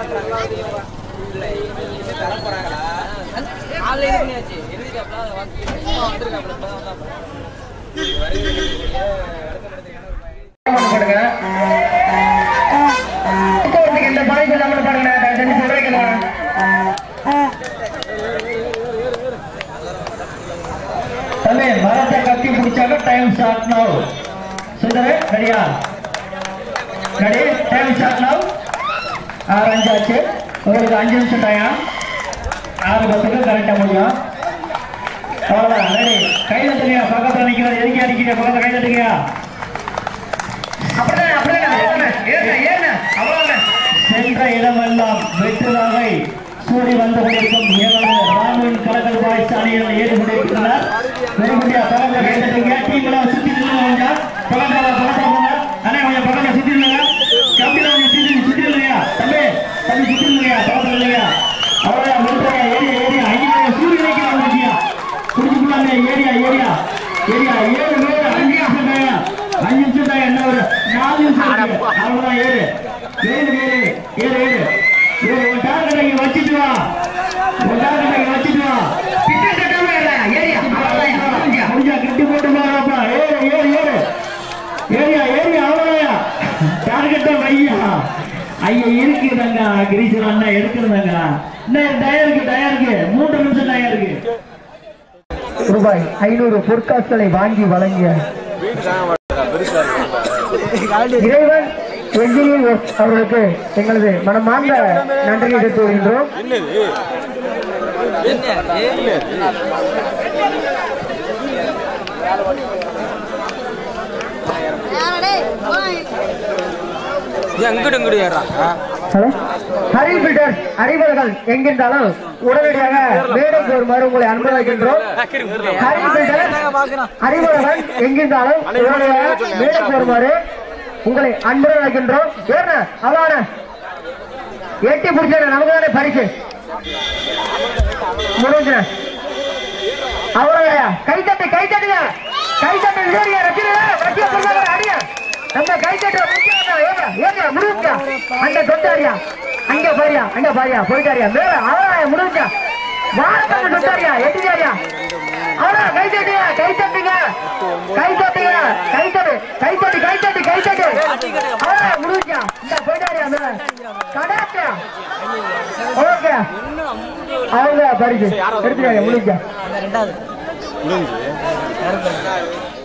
பாடுங்க கோர்ட்டுக்கு இந்த பாய் சொல்லாமல் பாடுங்க தயவு செஞ்சு சொல்றீங்களா தம்பி மரத்தை கட்டி பிடிச்சாக்க டைம் ஸ்டார்ட் நவ் சுந்தர ரெடியா ரெடி டைம் ஸ்டார்ட் நவ் ஆறு அஞ்சு ஆச்சு உங்களுக்கு அஞ்சு நிமிஷம் டைம் ஆறு பத்துக்கு கரெக்டாக முடியும் அவ்வளோதான் ரெடி கையில் தட்டுங்க பக்கத்தில் நிற்கிறது எதுக்கு அடிக்கிறீங்க பக்கத்தில் கையில் தட்டுங்க அப்படியே அப்படியே ஏறுங்க ஏறுங்க அவ்வளவுதான் சென்ற இடமெல்லாம் வெற்றுவாகை சூடி வந்து கொண்டிருக்கும் எங்களது ராமின் கலக்கல் பாய்ஸ் அணியில் ஏறி கொண்டிருக்கிறார் வெறுமடியா பக்கத்துல கேட்டுட்டீங்க டீம்ல சுத்தி நில்லுங்க கொஞ்சம் பக்கத்துல பக்கத்துல போங்க அண்ணா கொஞ்சம் பக்கத்துல சுத்தி நில்லுங்க கம்பியில கொஞ்சம் சுத்தி சுத்தி நில்லுங்க தம்பி தம்பி சுத்தி நில்லுங்க பக்கத்துல இல்லைங்க அவ்வளவுதான் முடிச்சுங்க ஏரியா ஏரியா ஐயா சூரிய நினைக்கிறாங்க முக்கியா குடிச்சுக்கலாங்க ஏரியா ஏரியா ஏரியா ஏழு பேர் அஞ்சு நிமிஷம் டைம் அஞ்சு நிமிஷம் டைம் என்ன ஒரு நாலு நிமிஷம் இருக்கு. அவ்வளவுதான் ஏழு ஏழு ஏழு ஏழு ஏழு ஏழு உன் டார்கெட் இங்க வச்சுட்டு வா உன் டார்கெட் இங்க வச்சுட்டு வா கிட்ட கட்டாம இல்ல ஏரியா அவ்வளவுதான் முடிஞ்சா கிட்டி போட்டு போறப்பா ஏழு ஏழு ஏழு ஏரியா ஏரியா அவ்வளவுதான் டார்கெட்ட வையா ஐயா இருக்குதாங்க கிரீசன் அண்ணா எடுக்கிறதாங்க இன்னும் டயம் இருக்கு டயம் இருக்கு மூன்று நிமிஷம் டயம் இருக்கு ரூபாய் ஐநூறு பொற்காசுகளை வாங்கி வழங்கிய இறைவன் என்ஜினியர் ஒர்க்ஸ் அவர்களுக்கு எங்களது மனமார்ந்த நன்றியை எடுத்து வருகின்றோம் எங்கிட்டு இங்கிட்டு ஏறாங்க ஹலோ ஹரி பில்டர்ஸ் அறிவர்கள் எங்கிருந்தாலும் உடனடியாக மேடைக்கு வருமாறு உங்களை அன்பு வைக்கின்றோம் ஹரி பில்டர்ஸ் அறிவர்கள் எங்கிருந்தாலும் உடனடியாக மேடைக்கு வருமாறு உங்களை அன்புடன் வைக்கின்றோம் ஏற அவான எட்டி பிடிச்ச நமக்கு தானே பரிசு முடிஞ்ச அவ்வளோயா கைத்தட்டு கைத்தட்டுங்க கைத்தட்டு ஏறியா ரசிகா ரசிகா சொல்றாங்க அடியா நம்ம கைத்தட்டு முக்கியம் ஏறியா ஏறியா முடிஞ்சா அங்க தொட்டாரியா அங்க பாரியா அங்க பாரியா போயிட்டாரியா மேல அவ்வளோயா முடிஞ்சா வாரத்தாங்க தொட்டாரியா எட்டிச்சாரியா அவ்வளோ கைத்தட்டுங்க கைத்தட்டுங்க கைத்தட்டுங்க கைத்தட்டு கைத்தட்டு கைத்தட்டு கைத்தட்டு அவ்வளோ முடிஞ்சா இந்த போயிட்டாரியா மேல கடாச்சியா ஓகே அவங்க பரிசு எடுத்துக்காங்க முடிஞ்சா ரெண்டாவது